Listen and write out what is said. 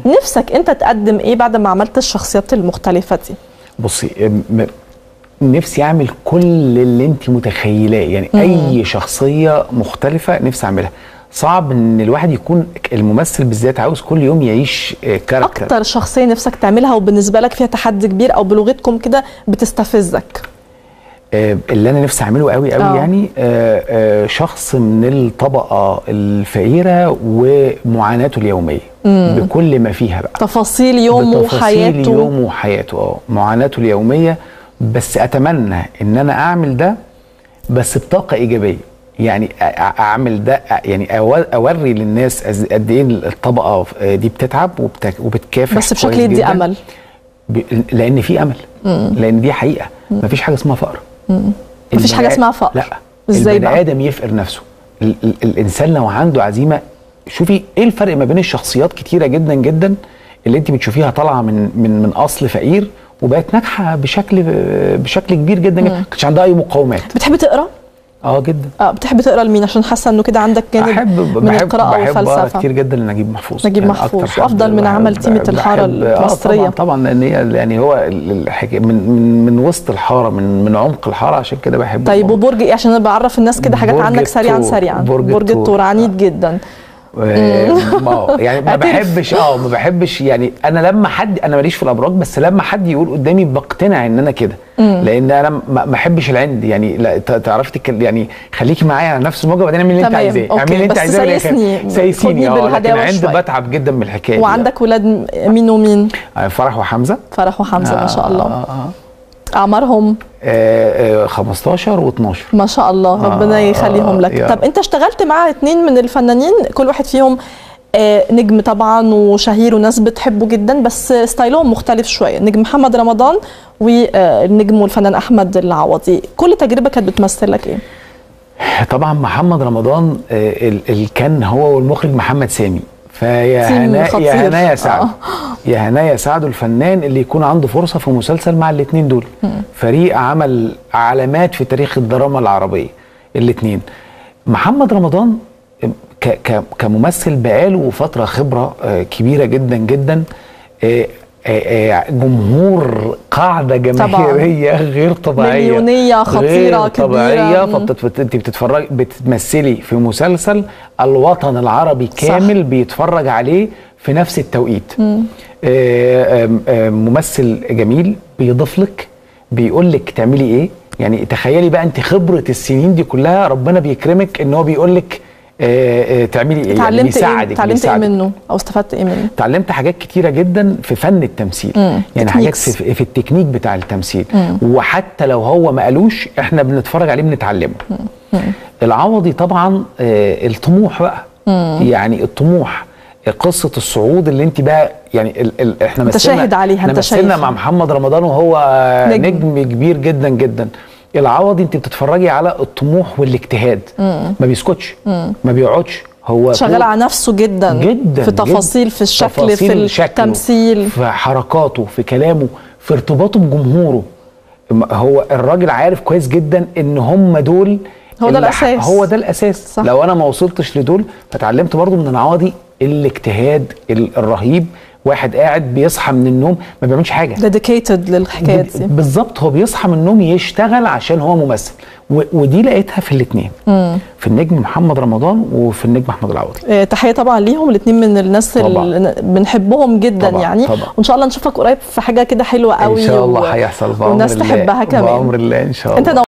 نفسك انت تقدم ايه بعد ما عملت الشخصيات المختلفه دي بصي م- نفسي اعمل كل اللي انت متخيلاه يعني مم. اي شخصيه مختلفه نفسي اعملها صعب ان الواحد يكون الممثل بالذات عاوز كل يوم يعيش آه، كاركتر اكتر شخصيه نفسك تعملها وبالنسبه لك فيها تحدي كبير او بلغتكم كده بتستفزك آه، اللي انا نفسي اعمله قوي قوي آه. يعني آه، آه، شخص من الطبقه الفقيره ومعاناته اليوميه مم. بكل ما فيها بقى تفاصيل يومه بتفاصيل وحياته يومه وحياته اه معاناته اليوميه بس اتمنى ان انا اعمل ده بس بطاقه ايجابيه يعني أ- أ- اعمل ده أ- يعني أو- اوري للناس أز- قد ايه الطبقه دي بتتعب وبت- وبتكافح بس بشكل كويس يدي جداً. امل ب- لان في امل لان دي حقيقه مفيش حاجه اسمها فقر مفيش حاجه البني- اسمها فقر لا ازاي البني بقى ادم يفقر نفسه ال ال الانسان لو عنده عزيمه شوفي ايه الفرق ما بين الشخصيات كتيره جدا جدا اللي انت بتشوفيها طالعه من من من اصل فقير وبقت ناجحه بشكل بشكل كبير جدا ما كانش عندها اي مقاومات بتحب تقرا اه جدا اه بتحب تقرا لمين عشان حاسه انه كده عندك جانب احب من بحب القراءه بحب اقرا والفلسفه كتير جدا لنجيب محفوظ نجيب يعني محفوظ، أكتر حد وأفضل من بحب- عمل تيمة الحارة بحب- آه المصرية. طبعا طبعا لان هي يعني هو ال- الحكايه من من من وسط الحاره من من عمق الحاره عشان كده بحب طيب وبرج ايه عشان انا بعرف الناس كده حاجات برج عنك سريعا الثور. سريعا برج برج الثور. الثور عنيد جدا اه يعني ما اعترف. بحبش اه ما بحبش يعني انا لما حد انا ماليش في الابراج بس لما حد يقول قدامي بقتنع ان انا كده لان انا ما ما بحبش العند يعني لا ت- تعرفي تتكلم يعني خليكي معايا على نفس الموجه وبعدين اعملي اللي انت تمام، عايزاه أوكي، اعملي اللي انت بس عايزاه بالآخر. سيسني، سيسيني خدني اه لكن بالهداوة عند شوية. بتعب جدا من الحكايه دي. وعندك ولاد مين ومين آه، فرح وحمزه فرح وحمزه ما شاء آه، الله آه، آه. اعمارهم آه، آه، 15 و12 ما شاء الله ربنا آه، يخليهم لك يا طب رب. انت اشتغلت مع اتنين من الفنانين كل واحد فيهم آه، نجم طبعا وشهير وناس بتحبه جدا بس ستايلهم مختلف شويه نجم محمد رمضان والنجم والفنان احمد العوضي كل تجربه كانت بتمثل لك ايه طبعا محمد رمضان آه، ال- ال- كان هو والمخرج محمد سامي فيا تيم هنا خطير. يا هنا يا سعد آه. يا هنا يا سعد الفنان اللي يكون عنده فرصه في مسلسل مع الاثنين دول فريق عمل علامات في تاريخ الدراما العربيه الاثنين محمد رمضان ك ك كممثل بقاله فتره خبره آه، كبيره جدا جدا آه، آه، آه، جمهور قاعده جماهيريه غير طبيعيه مليونية خطيرة غير كبيرة. طبيعيه مم. فبتت... انت بتتفرج بتمثلي في مسلسل الوطن العربي كامل صح. بيتفرج عليه في نفس التوقيت آه، آم، آم، ممثل جميل بيضيف لك بيقول لك تعملي ايه يعني تخيلي بقى انت خبره السنين دي كلها ربنا بيكرمك ان هو بيقول لك آه، آه، تعملي ايه يعني اتعلمت ايه بيساعدك اتعلمت ايه بيساعدك. منه او استفدت ايه منه اتعلمت حاجات كتيره جدا في فن التمثيل مم. يعني حاجات تكنيكس. في, في التكنيك بتاع التمثيل مم. وحتى لو هو ما قالوش احنا بنتفرج عليه بنتعلمه العوضي طبعا آه الطموح بقى يعني الطموح قصه الصعود اللي انت بقى يعني ال ال احنا انت مثلنا شاهد عليها، احنا انت مثلنا شايف. مع محمد رمضان وهو نجم. نجم, نجم كبير جدا جدا العوضي انت بتتفرجي على الطموح والاجتهاد ما بيسكتش ما بيقعدش هو شغال طول- على نفسه جدا جدا في تفاصيل في الشكل في تفاصيل شكله، التمثيل في حركاته في كلامه في ارتباطه بجمهوره م- هو الراجل عارف كويس جدا ان هم دول هو ده اللي ح- الأساس. هو ده الاساس صح. لو انا ما وصلتش لدول فتعلمت برضو من العواضي الاجتهاد ال- الرهيب واحد قاعد بيصحى من النوم ما بيعملش حاجه ديديكيتد للحكايات دي بالظبط هو بيصحى من النوم يشتغل عشان هو ممثل و- ودي لقيتها في الاثنين في النجم محمد رمضان وفي النجم احمد العوضي آه، تحيه طبعا ليهم الاثنين من الناس طبعاً. اللي بنحبهم جدا طبعاً، يعني طبعاً. وان شاء الله نشوفك قريب في حاجه كده حلوه قوي ان شاء الله و- هيحصل بامر والناس الله تحبها كمان بامر الله ان شاء الله انت